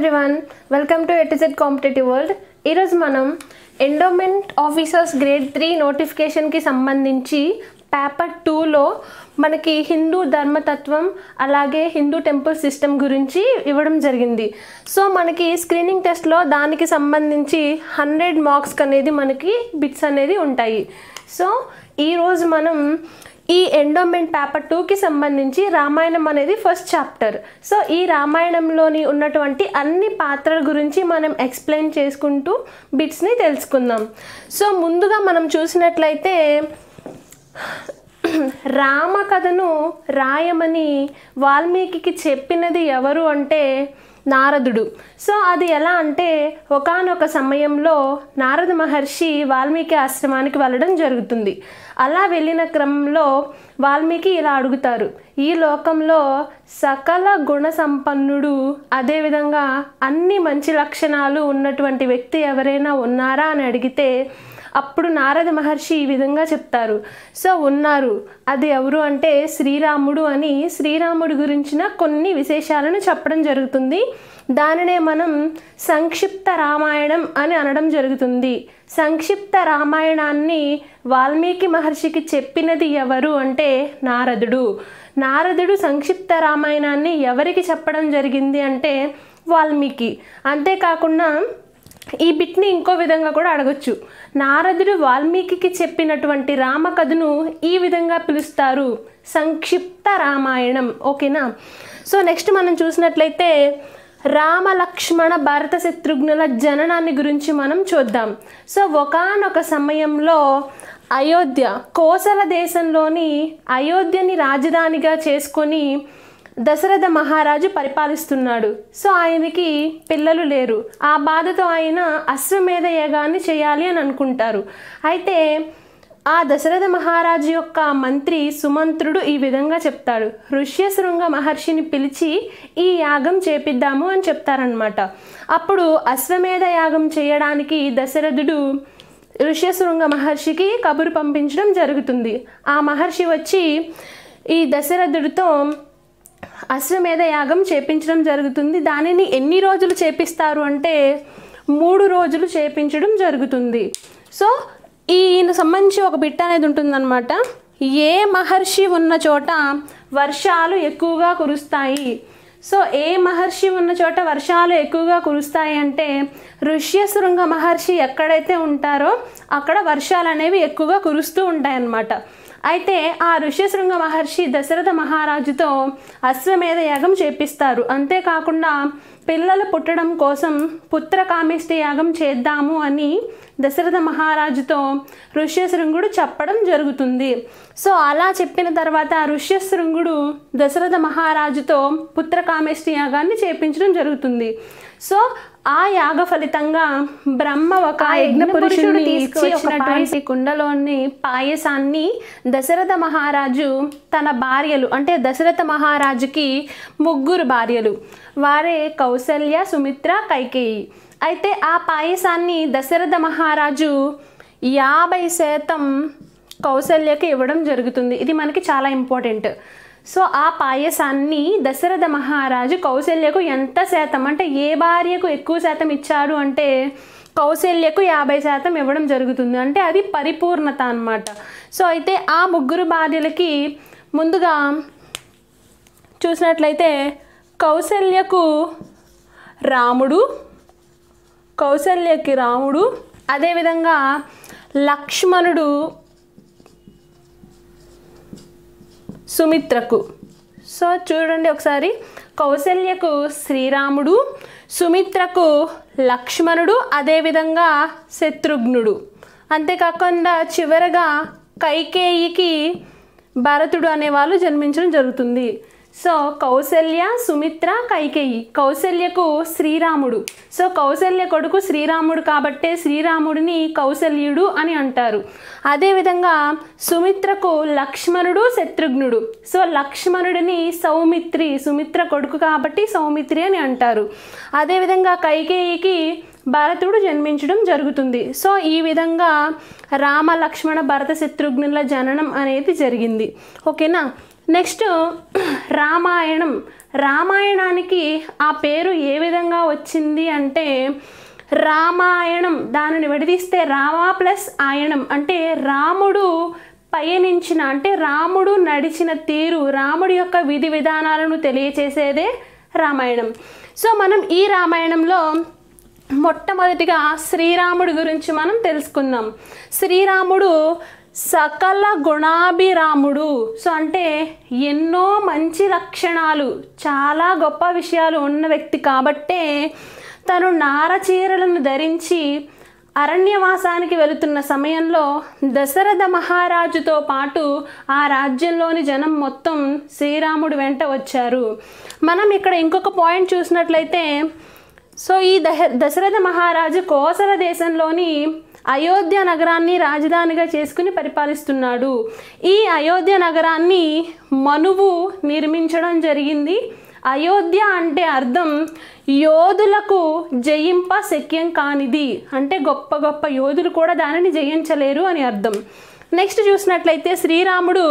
everyone welcome to ATZ competitive world ఈరోజు మనం endowment officers grade three నోటిఫికేషన్కి సంబంధించి పేపర్ టూలో మనకి హిందూ ధర్మతత్వం అలాగే హిందూ టెంపుల్ సిస్టమ్ గురించి ఇవ్వడం జరిగింది సో మనకి స్క్రీనింగ్ టెస్ట్లో దానికి సంబంధించి హండ్రెడ్ మార్క్స్ అనేది మనకి బిట్స్ అనేది ఉంటాయి సో ఈరోజు మనం ఈ ఎండోమెంట్ పేపర్ టూకి సంబంధించి రామాయణం అనేది ఫస్ట్ చాప్టర్ సో ఈ రామాయణంలోని ఉన్నటువంటి అన్ని పాత్రల గురించి మనం ఎక్స్ప్లెయిన్ చేసుకుంటూ బిట్స్ని తెలుసుకుందాం సో ముందుగా మనం చూసినట్లయితే రామకథను రాయమని వాల్మీకి చెప్పినది ఎవరు అంటే నారదుడు సో అది ఎలా అంటే ఒకానొక సమయంలో నారద మహర్షి వాల్మీకి ఆశ్రమానికి వెళ్ళడం జరుగుతుంది అలా వెళ్ళిన క్రమంలో వాల్మీకి ఇలా అడుగుతారు ఈ లోకంలో సకల గుణ సంపన్నుడు అదేవిధంగా అన్ని మంచి లక్షణాలు ఉన్నటువంటి వ్యక్తి ఎవరైనా ఉన్నారా అని అడిగితే అప్పుడు నారద మహర్షి ఈ విధంగా చెప్తారు సో ఉన్నారు అది ఎవరు అంటే శ్రీరాముడు అని శ్రీరాముడి గురించిన కొన్ని విశేషాలను చెప్పడం జరుగుతుంది దానినే మనం సంక్షిప్త రామాయణం అని అనడం జరుగుతుంది సంక్షిప్త రామాయణాన్ని వాల్మీకి మహర్షికి చెప్పినది ఎవరు అంటే నారదుడు నారదుడు సంక్షిప్త రామాయణాన్ని ఎవరికి చెప్పడం జరిగింది అంటే వాల్మీకి అంతేకాకుండా ఈ బిట్ని ఇంకో విధంగా కూడా అడగొచ్చు నారదుడు వాల్మీకి చెప్పినటువంటి రామకథను ఈ విధంగా పిలుస్తారు సంక్షిప్త రామాయణం ఓకేనా సో నెక్స్ట్ మనం చూసినట్లయితే రామ లక్ష్మణ భరత శత్రుఘ్నుల జననాన్ని గురించి మనం చూద్దాం సో ఒకానొక సమయంలో అయోధ్య కోసల దేశంలోని అయోధ్యని రాజధానిగా చేసుకొని దశరథ మహారాజు పరిపాలిస్తున్నాడు సో ఆయనకి పిల్లలు లేరు ఆ బాధతో ఆయన అశ్వమేధ యాగాన్ని చేయాలి అని అనుకుంటారు అయితే ఆ దశరథ మహారాజు యొక్క మంత్రి సుమంత్రుడు ఈ విధంగా చెప్తాడు ఋష్యశృంగ మహర్షిని పిలిచి ఈ యాగం చేపిద్దాము అని చెప్తారనమాట అప్పుడు అశ్వమేధ యాగం చేయడానికి దశరథుడు ఋష్యశృంగ మహర్షికి కబురు పంపించడం జరుగుతుంది ఆ మహర్షి వచ్చి ఈ దశరథుడితో అశ్వమేధ యాగం చేపించడం జరుగుతుంది దానిని ఎన్ని రోజులు చేపిస్తారు అంటే మూడు రోజులు చేపించడం జరుగుతుంది సో ఈయన సంబంధించి ఒక బిట్ అనేది ఉంటుందన్నమాట ఏ మహర్షి ఉన్న చోట వర్షాలు ఎక్కువగా కురుస్తాయి సో ఏ మహర్షి ఉన్న చోట వర్షాలు ఎక్కువగా కురుస్తాయి అంటే ఋష్యశృంగ మహర్షి ఎక్కడైతే ఉంటారో అక్కడ వర్షాలు అనేవి ఎక్కువగా కురుస్తూ ఉంటాయన్నమాట అయితే ఆ ఋష్యశృంగ మహర్షి దశరథ మహారాజుతో అశ్వమేధ యాగం చేపిస్తారు అంతేకాకుండా పిల్లలు పుట్టడం కోసం పుత్ర కామిష్టి యాగం చేద్దాము అని దశరథ మహారాజుతో ఋష్యశృంగుడు చెప్పడం జరుగుతుంది సో అలా చెప్పిన తర్వాత ఋష్యశృంగుడు దశరథ మహారాజుతో పుత్ర కామేష్టి యాగాన్ని చేపించడం జరుగుతుంది సో ఆ యాగ ఫలితంగా బ్రహ్మ ఒక యజ్ఞ పురుషుడు తీసుకొచ్చినటువంటి కుండలోని పాయసాన్ని దశరథ మహారాజు తన భార్యలు అంటే దశరథ మహారాజుకి ముగ్గురు భార్యలు వారే కౌసల్య సుమిత్ర కైకేయి అయితే ఆ పాయసాన్ని దశరథ మహారాజు యాభై శాతం కౌసల్యకి ఇవ్వడం జరుగుతుంది ఇది మనకి చాలా ఇంపార్టెంట్ సో ఆ పాయసాన్ని దశరథ మహారాజు కౌశల్యకు ఎంత శాతం అంటే ఏ భార్యకు ఎక్కువ శాతం ఇచ్చాడు అంటే కౌశల్యకు యాభై శాతం ఇవ్వడం జరుగుతుంది అంటే అది పరిపూర్ణత అన్నమాట సో అయితే ఆ ముగ్గురు భార్యలకి ముందుగా చూసినట్లయితే కౌశల్యకు రాముడు కౌశల్యకి రాముడు అదేవిధంగా లక్ష్మణుడు సుమిత్రకు సో చూడండి ఒకసారి కౌశల్యకు శ్రీరాముడు సుమిత్రకు లక్ష్మణుడు అదేవిధంగా శత్రుఘ్నుడు అంతేకాకుండా చివరగా కైకేయికి భరతుడు అనేవాళ్ళు జన్మించడం జరుగుతుంది సో కౌశల్య సుమిత్ర కైకేయి కౌశల్యకు శ్రీరాముడు సో కౌశల్య కొడుకు శ్రీరాముడు కాబట్టే శ్రీరాముడిని కౌశల్యుడు అని అంటారు అదేవిధంగా సుమిత్రకు లక్ష్మణుడు శత్రుఘ్నుడు సో లక్ష్మణుడిని సౌమిత్రి సుమిత్ర కొడుకు కాబట్టి సౌమిత్రి అని అంటారు అదేవిధంగా కైకేయికి భరతుడు జన్మించడం జరుగుతుంది సో ఈ విధంగా రామ లక్ష్మణ భరత శత్రుఘ్నుల జననం అనేది జరిగింది ఓకేనా నెక్స్ట్ రామాయణం రామాయణానికి ఆ పేరు ఏ విధంగా వచ్చింది అంటే రామాయణం దానిని విడదీస్తే రామ ప్లస్ ఆయనం అంటే రాముడు పయనించిన అంటే రాముడు నడిచిన తీరు రాముడి యొక్క విధి విధానాలను తెలియచేసేదే రామాయణం సో మనం ఈ రామాయణంలో మొట్టమొదటిగా శ్రీరాముడి గురించి మనం తెలుసుకుందాం శ్రీరాముడు సకల గుణాభిరాముడు సో అంటే ఎన్నో మంచి లక్షణాలు చాలా గొప్ప విషయాలు ఉన్న వ్యక్తి కాబట్టే తను నారచీరలను ధరించి అరణ్యవాసానికి వెళుతున్న సమయంలో దశరథ మహారాజుతో పాటు ఆ రాజ్యంలోని జనం మొత్తం శ్రీరాముడు వెంట వచ్చారు మనం ఇక్కడ ఇంకొక పాయింట్ చూసినట్లయితే సో ఈ దహ దశరథ మహారాజు కోసల దేశంలోని అయోధ్య నగరాన్ని రాజధానిగా చేసుకుని పరిపాలిస్తున్నాడు ఈ అయోధ్య నగరాన్ని మనువు నిర్మించడం జరిగింది అయోధ్య అంటే అర్థం యోధులకు జయింప శక్యం కానిది అంటే గొప్ప గొప్ప యోధులు కూడా దానిని జయించలేరు అని అర్థం నెక్స్ట్ చూసినట్లయితే శ్రీరాముడు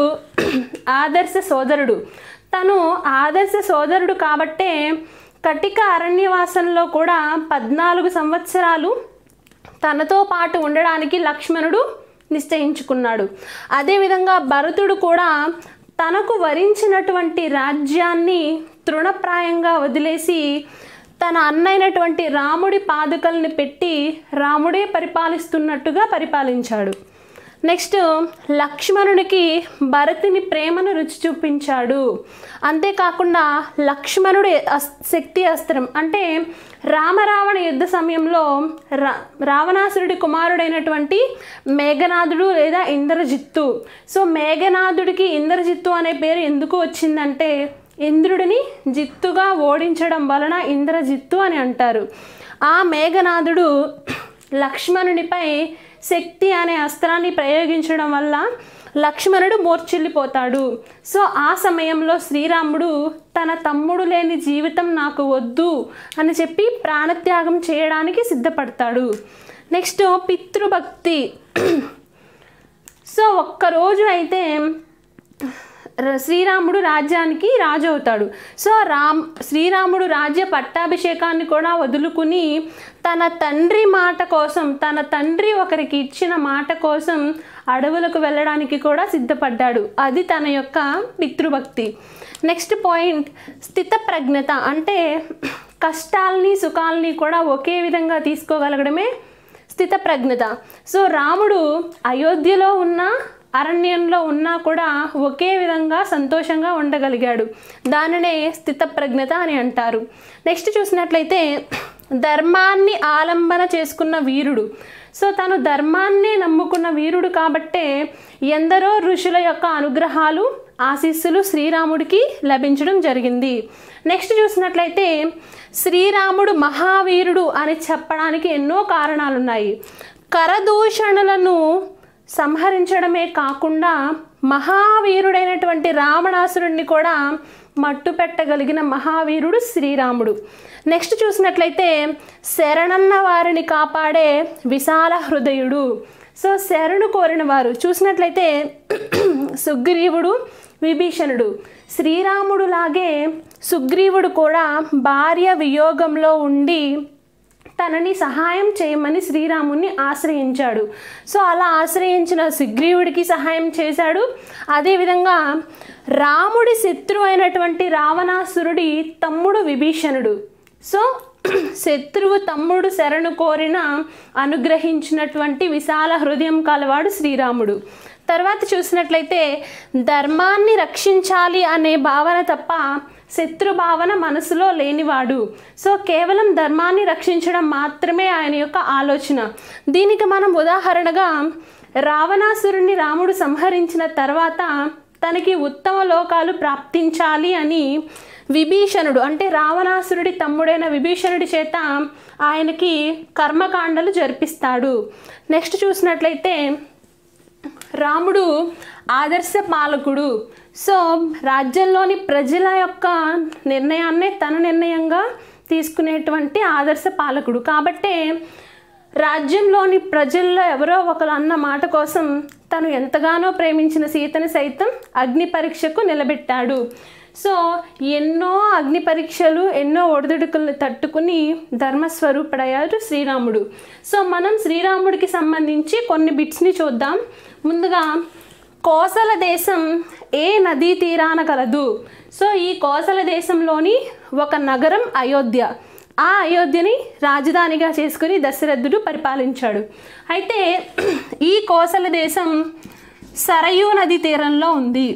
ఆదర్శ సోదరుడు తను ఆదర్శ సోదరుడు కాబట్టే కటిక అరణ్యవాసంలో కూడా పద్నాలుగు సంవత్సరాలు తనతో పాటు ఉండడానికి లక్ష్మణుడు నిశ్చయించుకున్నాడు అదేవిధంగా భరతుడు కూడా తనకు వరించినటువంటి రాజ్యాన్ని తృణప్రాయంగా వదిలేసి తన అన్నైనటువంటి రాముడి పాదుకల్ని పెట్టి రాముడే పరిపాలిస్తున్నట్టుగా పరిపాలించాడు నెక్స్ట్ లక్ష్మణునికి భరతుని ప్రేమను రుచి చూపించాడు అంతేకాకుండా లక్ష్మణుడి అస్ శక్తి అస్త్రం అంటే రామరావణ యుద్ధ సమయంలో రా రావణాసురుడి కుమారుడైనటువంటి మేఘనాథుడు లేదా ఇంద్రజిత్తు సో మేఘనాథుడికి ఇంద్రజిత్తు అనే పేరు ఎందుకు వచ్చిందంటే ఇంద్రుడిని జిత్తుగా ఓడించడం వలన ఇంద్రజిత్తు అని అంటారు ఆ మేఘనాథుడు లక్ష్మణునిపై శక్తి అనే అస్త్రాన్ని ప్రయోగించడం వల్ల లక్ష్మణుడు మూర్చిల్లిపోతాడు సో ఆ సమయంలో శ్రీరాముడు తన తమ్ముడు లేని జీవితం నాకు వద్దు అని చెప్పి ప్రాణత్యాగం చేయడానికి సిద్ధపడతాడు నెక్స్ట్ పితృభక్తి సో ఒక్కరోజు అయితే ర- శ్రీరాముడు రాజ్యానికి రాజు అవుతాడు సో రామ్ శ్రీరాముడు రాజ్య పట్టాభిషేకాన్ని కూడా వదులుకుని తన తండ్రి మాట కోసం తన తండ్రి ఒకరికి ఇచ్చిన మాట కోసం అడవులకు వెళ్ళడానికి కూడా సిద్ధపడ్డాడు అది తన యొక్క పితృభక్తి నెక్స్ట్ పాయింట్ స్థితప్రజ్ఞత అంటే కష్టాల్ని సుఖాల్ని కూడా ఒకే విధంగా తీసుకోగలగడమే స్థితప్రజ్ఞత సో రాముడు అయోధ్యలో ఉన్న అరణ్యంలో ఉన్నా కూడా ఒకే విధంగా సంతోషంగా ఉండగలిగాడు దానినే స్థితప్రజ్ఞత అని అంటారు నెక్స్ట్ చూసినట్లయితే ధర్మాన్ని ఆలంబన చేసుకున్న వీరుడు సో తను ధర్మాన్ని నమ్ముకున్న వీరుడు కాబట్టే ఎందరో ఋషుల యొక్క అనుగ్రహాలు ఆశీస్సులు శ్రీరాముడికి లభించడం జరిగింది నెక్స్ట్ చూసినట్లయితే శ్రీరాముడు మహావీరుడు అని చెప్పడానికి ఎన్నో కారణాలు ఉన్నాయి కరదూషణలను సంహరించడమే కాకుండా మహావీరుడైనటువంటి రావణాసురుడిని కూడా మట్టు పెట్టగలిగిన మహావీరుడు శ్రీరాముడు నెక్స్ట్ చూసినట్లయితే శరణన్న వారిని కాపాడే విశాల హృదయుడు సో శరణు కోరిన వారు చూసినట్లయితే సుగ్రీవుడు విభీషణుడు శ్రీరాముడు లాగే సుగ్రీవుడు కూడా భార్య వియోగంలో ఉండి తనని సహాయం చేయమని శ్రీరాముని ఆశ్రయించాడు సో అలా ఆశ్రయించిన సుగ్రీవుడికి సహాయం చేశాడు అదేవిధంగా రాముడి శత్రువు అయినటువంటి రావణాసురుడి తమ్ముడు విభీషణుడు సో శత్రువు తమ్ముడు శరణు కోరిన అనుగ్రహించినటువంటి విశాల హృదయం కలవాడు శ్రీరాముడు తర్వాత చూసినట్లయితే ధర్మాన్ని రక్షించాలి అనే భావన తప్ప శత్రు భావన మనసులో లేనివాడు సో కేవలం ధర్మాన్ని రక్షించడం మాత్రమే ఆయన యొక్క ఆలోచన దీనికి మనం ఉదాహరణగా రావణాసురుణ్ణి రాముడు సంహరించిన తర్వాత తనకి ఉత్తమ లోకాలు ప్రాప్తించాలి అని విభీషణుడు అంటే రావణాసురుడి తమ్ముడైన విభీషణుడి చేత ఆయనకి కర్మకాండలు జరిపిస్తాడు నెక్స్ట్ చూసినట్లయితే రాముడు ఆదర్శ పాలకుడు సో రాజ్యంలోని ప్రజల యొక్క నిర్ణయాన్నే తన నిర్ణయంగా తీసుకునేటువంటి ఆదర్శ పాలకుడు కాబట్టే రాజ్యంలోని ప్రజల్లో ఎవరో ఒకరు అన్న మాట కోసం తను ఎంతగానో ప్రేమించిన సీతని సైతం అగ్ని పరీక్షకు నిలబెట్టాడు సో ఎన్నో అగ్ని పరీక్షలు ఎన్నో ఒడిదుడుకులను తట్టుకుని ధర్మస్వరూపుడయ్యారు శ్రీరాముడు సో మనం శ్రీరాముడికి సంబంధించి కొన్ని బిట్స్ని చూద్దాం ముందుగా కోసల దేశం ఏ నదీ తీరాన కలదు సో ఈ కోసల దేశంలోని ఒక నగరం అయోధ్య ఆ అయోధ్యని రాజధానిగా చేసుకుని దశరథుడు పరిపాలించాడు అయితే ఈ కోసల దేశం సరయూ నది తీరంలో ఉంది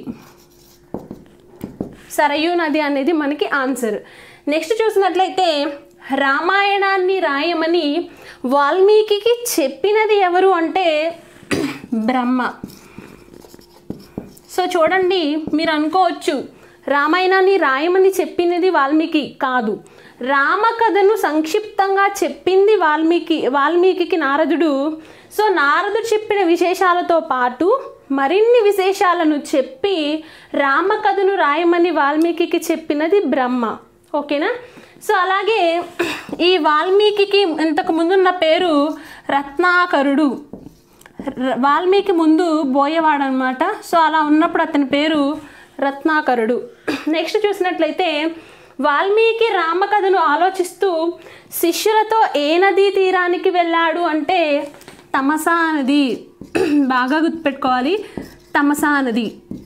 సరయూ నది అనేది మనకి ఆన్సర్ నెక్స్ట్ చూసినట్లయితే రామాయణాన్ని రాయమని వాల్మీకి చెప్పినది ఎవరు అంటే బ్రహ్మ సో చూడండి మీరు అనుకోవచ్చు రామాయణాన్ని రాయమని చెప్పినది వాల్మీకి కాదు రామకథను సంక్షిప్తంగా చెప్పింది వాల్మీకి వాల్మీకి నారదుడు సో నారదుడు చెప్పిన విశేషాలతో పాటు మరిన్ని విశేషాలను చెప్పి రామకథను రాయమని వాల్మీకి చెప్పినది బ్రహ్మ ఓకేనా సో అలాగే ఈ వాల్మీకి ఇంతకు ముందున్న పేరు రత్నాకరుడు ర- వాల్మీకి ముందు బోయవాడు అనమాట సో అలా ఉన్నప్పుడు అతని పేరు రత్నాకరుడు నెక్స్ట్ చూసినట్లయితే వాల్మీకి రామకథను ఆలోచిస్తూ శిష్యులతో ఏ నదీ తీరానికి వెళ్ళాడు అంటే తమసా నది బాగా గుర్తుపెట్టుకోవాలి తమసా నది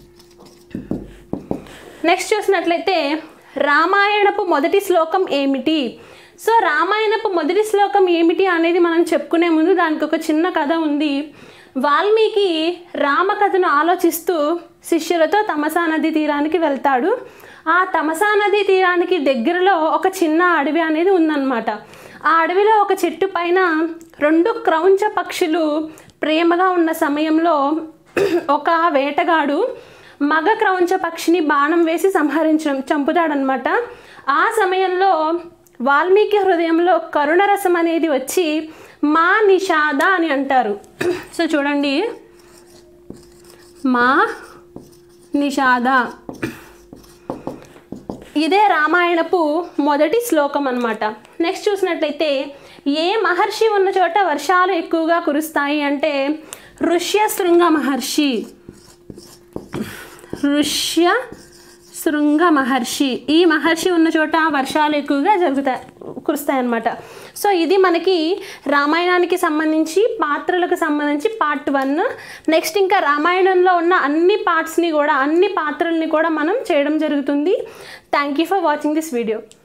నెక్స్ట్ చూసినట్లయితే రామాయణపు మొదటి శ్లోకం ఏమిటి సో రామాయణపు మొదటి శ్లోకం ఏమిటి అనేది మనం చెప్పుకునే ముందు దానికి ఒక చిన్న కథ ఉంది వాల్మీకి రామకథను ఆలోచిస్తూ శిష్యులతో తమసా నది తీరానికి వెళ్తాడు ఆ తమసా నది తీరానికి దగ్గరలో ఒక చిన్న అడవి అనేది ఉందన్నమాట ఆ అడవిలో ఒక చెట్టు పైన రెండు క్రౌంచ పక్షులు ప్రేమగా ఉన్న సమయంలో ఒక వేటగాడు మగ క్రౌంచ పక్షిని బాణం వేసి సంహరించడం చంపుతాడనమాట ఆ సమయంలో వాల్మీకి హృదయంలో కరుణరసం అనేది వచ్చి మా నిషాద అని అంటారు సో చూడండి మా నిషాద ఇదే రామాయణపు మొదటి శ్లోకం అన్నమాట నెక్స్ట్ చూసినట్లయితే ఏ మహర్షి ఉన్న చోట వర్షాలు ఎక్కువగా కురుస్తాయి అంటే ఋష్యశృంగ మహర్షి ఋష్య శృంగ మహర్షి ఈ మహర్షి ఉన్న చోట వర్షాలు ఎక్కువగా జరుగుతాయి కురుస్తాయన్నమాట సో ఇది మనకి రామాయణానికి సంబంధించి పాత్రలకు సంబంధించి పార్ట్ వన్ నెక్స్ట్ ఇంకా రామాయణంలో ఉన్న అన్ని పార్ట్స్ని కూడా అన్ని పాత్రల్ని కూడా మనం చేయడం జరుగుతుంది thank you for watching this video